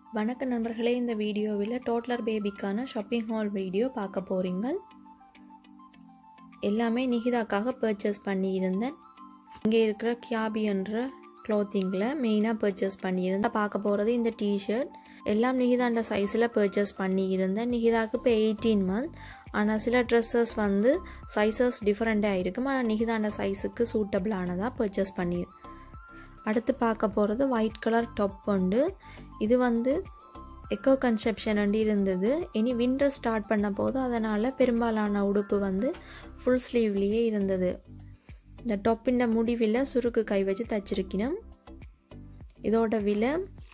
வணக்க நண்பர்களே இந்த வீடியோவில் டோட்லர் பேபிக்கான ஷாப்பிங் ஹால் வீடியோ பார்க்க போகிறீங்க எல்லாமே நிகிதாக்காக பர்ச்சேஸ் பண்ணியிருந்தேன் இங்கே இருக்கிற கியாபி என்ற க்ளோத்திங்கில் மெயினாக பர்ச்சேஸ் பண்ணியிருந்தேன் பார்க்க போகிறது இந்த டிஷர்ட் எல்லாம் நிகிதாண்ட சைஸில் பர்ச்சேஸ் பண்ணியிருந்தேன் நிகிதாக்கு இப்போ எயிட்டீன் மந்த் ஆனால் சில ட்ரெஸ்ஸஸ் வந்து சைஸஸ் டிஃப்ரெண்ட்டாக இருக்கும் ஆனால் நிகிதாண்ட சைஸுக்கு சூட்டபிளானதாக பர்ச்சேஸ் பண்ணி அடுத்து பார்க்க போகிறது ஒயிட் கலர் டாப் உண்டு இது வந்து எக்கோ கன்செப்ஷன் அண்டி இருந்தது இனி வின்டர் ஸ்டார்ட் பண்ண போது அதனால் பெரும்பாலான உடுப்பு வந்து ஃபுல் ஸ்லீவ்லேயே இருந்தது இந்த டொப்பின் முடிவில் சுருக்கு கை வச்சு தச்சிருக்கணும் இதோட விலை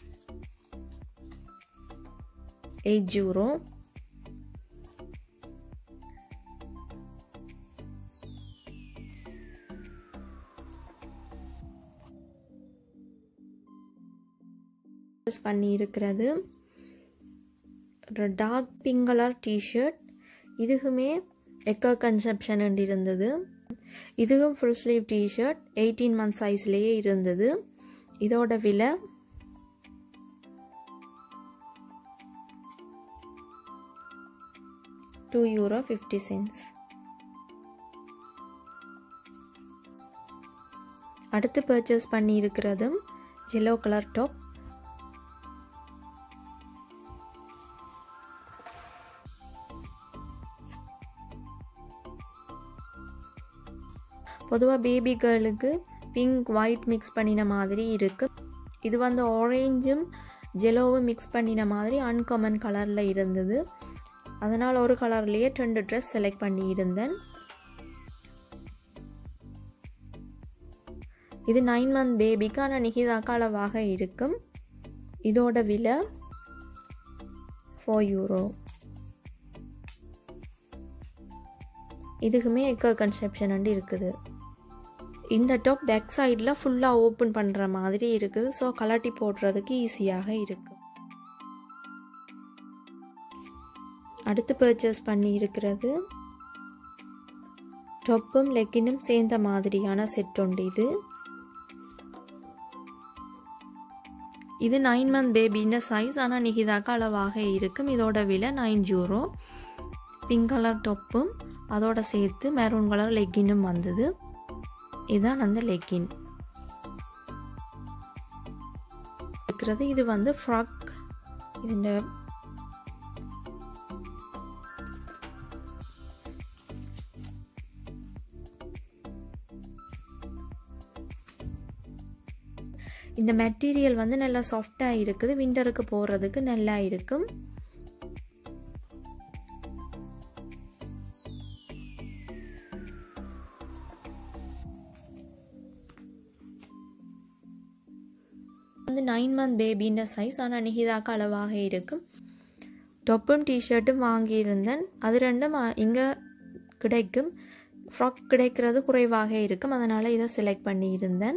எயிட் ஜூரோ பண்ணி இருக்கிறது ஒரு டார்க் பிங்க் கலர் டிஷர்ட் இதுக்குமே எக்கோ கன்செப்ஷன் இருந்தது இதுவும் full sleeve T-shirt eighteen month சைஸ்லேயே இருந்தது இதோட விலை டூ யூரோ ஃபிஃப்டி சென்ஸ் அடுத்து பர்ச்சேஸ் பண்ணி இருக்கிறதும் எல்லோ கலர் டாப் பொதுவாக பேபி கேர்ளுக்கு பிங்க் ஒயிட் மிக்ஸ் பண்ணின மாதிரி இருக்குது இது வந்து ஆரேஞ்சும் ஜெலோவும் மிக்ஸ் பண்ணின மாதிரி அன்காமன் கலரில் இருந்தது அதனால் ஒரு கலர்லேயே ரெண்டு ட்ரெஸ் செலக்ட் பண்ணியிருந்தேன் இது நைன் மந்த் பேபிக்கு ஆனால் நிகிதாக்கு அளவாக இருக்கும் இதோட விலை ஃபோர் யூரோ இதுக்குமே எக்கோ கன்செப்ஷன் வந்து இருக்குது இந்த டாப் பேக் சைடில் ஃபுல்லாக ஓப்பன் பண்ணுற மாதிரி இருக்குது ஸோ கலட்டி போடுறதுக்கு ஈஸியாக இருக்குது அடுத்து பர்ச்சேஸ் பண்ணி இருக்கிறது டொப்பும் லெக்கினும் சேர்ந்த மாதிரியான செட் உண்டு இது இது நைன் மந்த் பேபின்னு சைஸ் ஆனால் நிகிதாக்க அளவாக இருக்கும் இதோட விலை நைன் ஜூரோ பிங்க் கலர் டொப்பும் அதோட சேர்த்து மெரூன் கலர் லெக்கினும் வந்தது இதுதான் அந்த லெக்கின் இருக்கிறது இது வந்து ஃப்ராக் இந்த இந்த மெட்டீரியல் வந்து நல்லா சாஃப்டாக இருக்குது விண்டருக்கு போடுறதுக்கு நல்லா இருக்கும் வந்து நைன் மந்த் பேபின்ற சைஸ் ஆனால் நிகிதாக்கு அளவாக இருக்கும் டொப்பும் டிஷர்ட்டும் வாங்கியிருந்தேன் அது ரெண்டும் இங்கே கிடைக்கும் ஃப்ராக் கிடைக்கிறது குறைவாக இருக்கும் அதனால் இதை செலக்ட் பண்ணியிருந்தேன்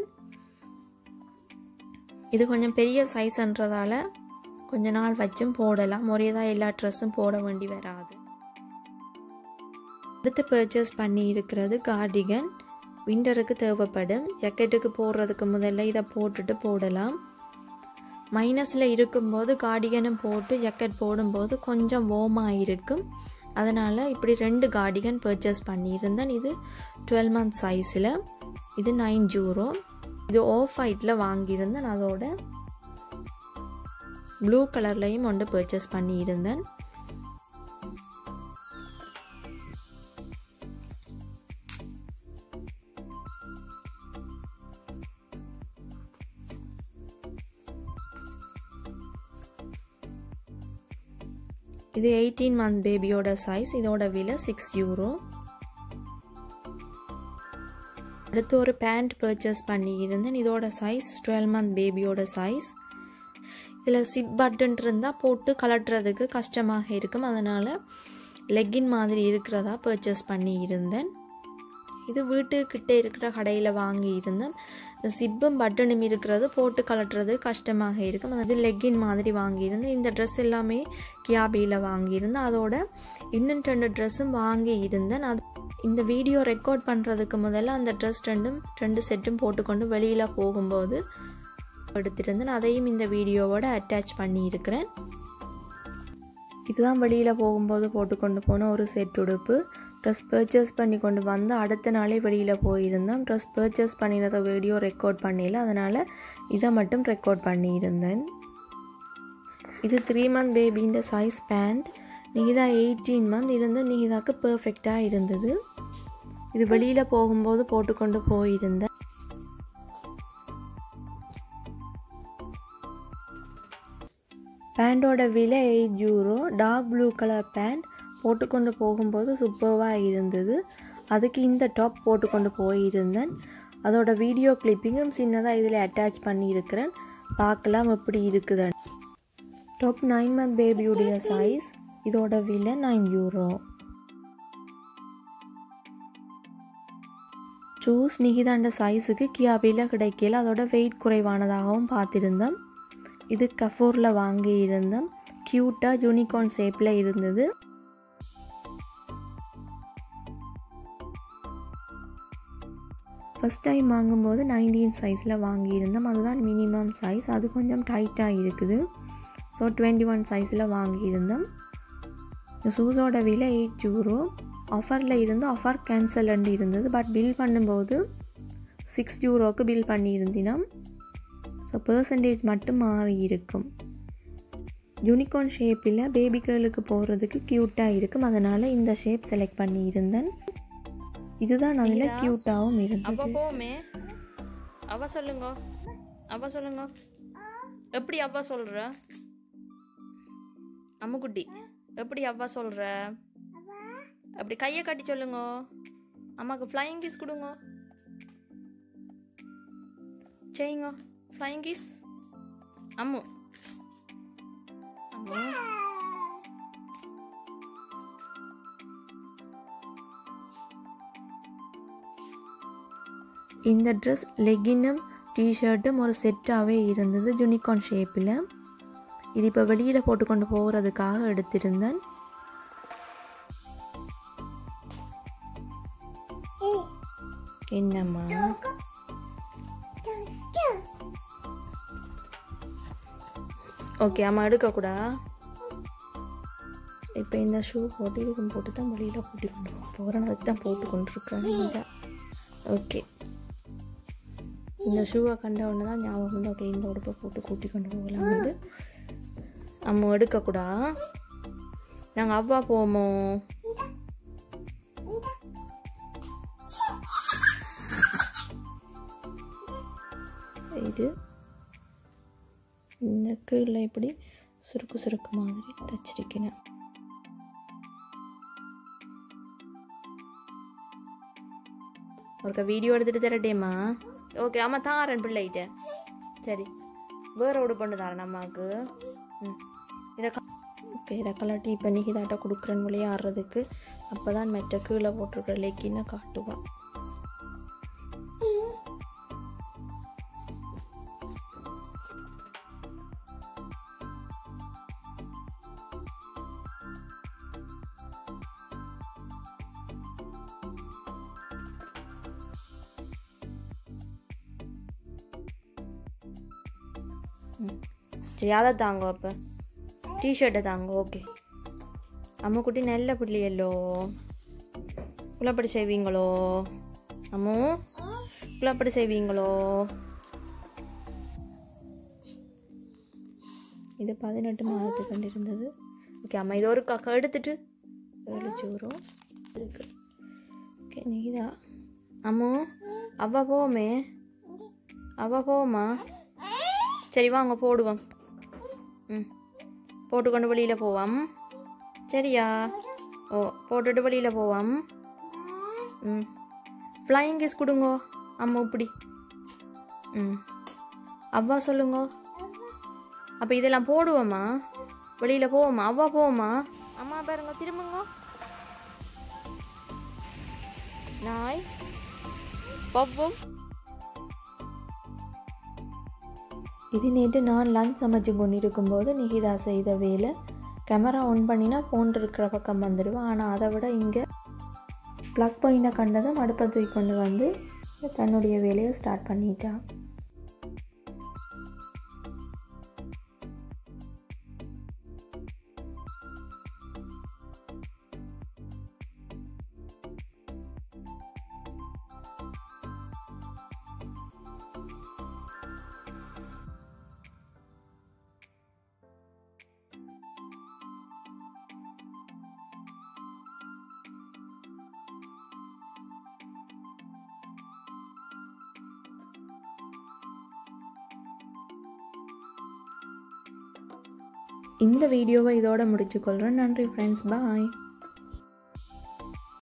இது கொஞ்சம் பெரிய சைஸ்ன்றதால கொஞ்ச நாள் வச்சும் போடலாம் ஒரேதான் எல்லா ட்ரெஸ்ஸும் போட வேண்டி வராது அடுத்து பர்ச்சேஸ் பண்ணி இருக்கிறது கார்டிகன் விண்டருக்கு தேவைப்படும் ஜக்கெட்டுக்கு போடுறதுக்கு முதல்ல இதை போட்டுட்டு போடலாம் மைனஸில் இருக்கும்போது கார்டிகனும் போட்டு ஜக்கெட் போடும்போது கொஞ்சம் ஓமாக இருக்கும் அதனால் இப்படி ரெண்டு கார்டிகன் பர்ச்சேஸ் பண்ணியிருந்தேன் இது டுவெல் மந்த் சைஸில் இது நைன் ஜூரோ இது ஆஃப் ஒயிட்டில் வாங்கியிருந்தேன் அதோட ப்ளூ கலர்லையும் ஒன்று பர்ச்சேஸ் பண்ணியிருந்தேன் இது எயிட்டீன் மந்த் பேபியோட சைஸ் இதோட விலை சிக்ஸ் யூரோ அடுத்து ஒரு பேண்ட் பர்ச்சேஸ் பண்ணியிருந்தேன் இதோட சைஸ் டுவெல் மந்த் பேபியோட சைஸ் இதில் சிப் பட்டன் இருந்தால் போட்டு கலட்டுறதுக்கு கஷ்டமாக இருக்கும் அதனால் லெக்கின் மாதிரி இருக்கிறதா பர்ச்சேஸ் பண்ணியிருந்தேன் இது வீட்டுக்கிட்ட இருக்கிற கடையில் வாங்கியிருந்தேன் இந்த சிப்பும் பட்டனும் இருக்கிறது போட்டு கலட்டுறது கஷ்டமாக இருக்கும் அதாவது லெக்கின் மாதிரி வாங்கியிருந்தேன் இந்த ட்ரெஸ் எல்லாமே கியாபியில் வாங்கியிருந்தேன் அதோட இன்னும் ரெண்டு ட்ரெஸ்ஸும் வாங்கி இருந்தேன் அது இந்த வீடியோ ரெக்கார்ட் பண்ணுறதுக்கு முதல்ல அந்த ட்ரெஸ் ரெண்டும் ரெண்டு செட்டும் போட்டுக்கொண்டு வெளியில் போகும்போது எடுத்திருந்தேன் அதையும் இந்த வீடியோவோட அட்டாச் பண்ணியிருக்கிறேன் இதுதான் வெளியில் போகும்போது போட்டுக்கொண்டு போன ஒரு செட் உடுப்பு ட்ரெஸ் பர்ச்சேஸ் பண்ணி கொண்டு வந்து அடுத்த நாளே வெளியில் போயிருந்தோம் ட்ரெஸ் பர்ச்சேஸ் பண்ணினத வீடியோ ரெக்கார்ட் பண்ணல அதனால் இதை மட்டும் ரெக்கார்ட் பண்ணியிருந்தேன் இது த்ரீ மந்த் பேபின்ற size pant Nikita eighteen month இருந்து நிகிதாக்கு பர்ஃபெக்டாக இருந்தது இது வெளியில் போகும்போது போட்டுக்கொண்டு போயிருந்தேன் பேண்டோட விலை eight euro dark blue colour pant போட்டுக்கொண்டு போகும்போது சூப்பர்வாக இருந்தது அதுக்கு இந்த டாப் போட்டுக்கொண்டு போயிருந்தேன் அதோட வீடியோ கிளிப்பிங்கும் சின்னதாக இதில் அட்டாச் பண்ணியிருக்கிறேன் பார்க்கலாம் எப்படி இருக்குதுன்னு டாப் நைன் மந்த் பேபியுடைய சைஸ் இதோட விலை நைன் யூரோ ஜூஸ் நிகிதாண்ட சைஸுக்கு கியாபியில் கிடைக்கல அதோட வெயிட் குறைவானதாகவும் பார்த்துருந்தோம் இது கஃபூரில் வாங்கி இருந்தோம் க்யூட்டாக யூனிகார்ன் ஷேப்பில் இருந்தது ஃபஸ்ட் டைம் வாங்கும்போது நைன்டீன் சைஸில் வாங்கியிருந்தோம் அதுதான் மினிமம் சைஸ் அது கொஞ்சம் டைட்டாக இருக்குது ஸோ டுவெண்ட்டி ஒன் சைஸில் வாங்கியிருந்தோம் இந்த ஷூஸோட விலை எயிட் ஜூரோ ஆஃபரில் இருந்து ஆஃபர் கேன்சல் இருந்தது பட் பில் பண்ணும்போது சிக்ஸ் யூரோக்கு பில் பண்ணியிருந்தினோம் ஸோ பர்சன்டேஜ் மட்டும் மாறி இருக்கும் யூனிகார்ன் ஷேப்பில் பேபி கேர்ளுக்கு போடுறதுக்கு க்யூட்டாக இருக்கும் அதனால் இந்த ஷேப் செலக்ட் பண்ணியிருந்தேன் இதுதான் அதில் க்யூட்டாகவும் அவ இருந்தது போமே அவ சொல்லுங்க அவ சொல்லுங்க எப்படி அவ்வா சொல்ற அம்முக்குட்டி எப்படி அவ்வா சொல்ற அப்படி கையை காட்டி சொல்லுங்க அம்மாக்கு ஃப்ளையிங் கிஸ் கொடுங்க செய்யுங்க ஃப்ளையிங் கிஸ் அம்மு அம்மு இந்த ட்ரெஸ் லெகினும் டிஷர்ட்டும் ஒரு செட்டாகவே இருந்தது யூனிகார்ன் ஷேப்பில் இது இப்போ வெளியில் போட்டுக்கொண்டு போகிறதுக்காக எடுத்திருந்தேன் என்னம்மா ஓகே அம்மா எடுக்கக்கூடா இப்போ இந்த ஷூ போட்டு இதுக்கும் போட்டு தான் வெளியில் கூட்டி கொண்டு போக போகிறேன் அதுக்கு தான் போட்டு கொண்டிருக்கிறேன் ஓகே இந்த ஷூவை கண்ட உடனே தான் ஞாபகம் வந்து ஓகே இந்த உடுப்பை போட்டு கூட்டி கொண்டு போகலாம் வந்து அம்மா எடுக்கக்கூடா நாங்கள் அவ்வா போமோ இது இந்த கீழே இப்படி சுருக்கு சுருக்கு மாதிரி தச்சிருக்கேன் ஒருக்கா வீடியோ எடுத்துட்டு தரட்டேம்மா ஓகே ஆமா தாரேன் பிள்ளைகிட்ட சரி வேற ஒரு பண்ணு தாரேன் அம்மாவுக்கு ம் இதை ஓகே இதை கலாட்டி இப்போ நீ இதாட்ட கொடுக்குறேன் விளையாடுறதுக்கு அப்போ தான் மெட்ட கீழே போட்டிருக்கிற லேக்கின்னு காட்டுவான் சரி அதை தாங்க அப்போ டிஷர்ட்டை தாங்க ஓகே அம்மா குட்டி நல்ல பிள்ளையல்லோ குள்ளப்படி செய்வீங்களோ அம்மு குள்ளப்படி செய்வீங்களோ இது பதினெட்டு மாதத்துக்கு கண்டு இருந்தது ஓகே அம்மா இது ஒரு கக்க எடுத்துட்டு ஏழு சூறும் இருக்கு ஓகே நீதா அம்மு அவ்வா போவோமே அவ்வா போவோமா சரி வாங்க போடுவோம் ம் போட்டுக்கொண்டு வெளியில் போவோம் சரியா ஓ போட்டுட்டு வெளியில் போவோம் ம் ஃப்ளையிங் கிஸ் கொடுங்கோ அம்மா இப்படி ம் அவ்வா சொல்லுங்க அப்போ இதெல்லாம் போடுவோமா வெளியில் போவோமா அவ்வா போவோமா அம்மா பாருங்க திரும்புங்க நாய் பவ்வும் இது நேற்று நான் லஞ்ச் சமைச்சு கொண்டிருக்கும்போது நிகிதா செய்த வேலை கேமரா ஆன் பண்ணினா ஃபோன் இருக்கிற பக்கம் வந்துடுவேன் ஆனால் அதை விட இங்கே ப்ளக் பாயிண்டை கண்டதும் அடுப்பை தூக்கி கொண்டு வந்து தன்னுடைய வேலையை ஸ்டார்ட் பண்ணிட்டா இந்த வீடியோவை இதோட முடிச்சுக்கொள்கிறேன் நன்றி ஃப்ரெண்ட்ஸ் பாய்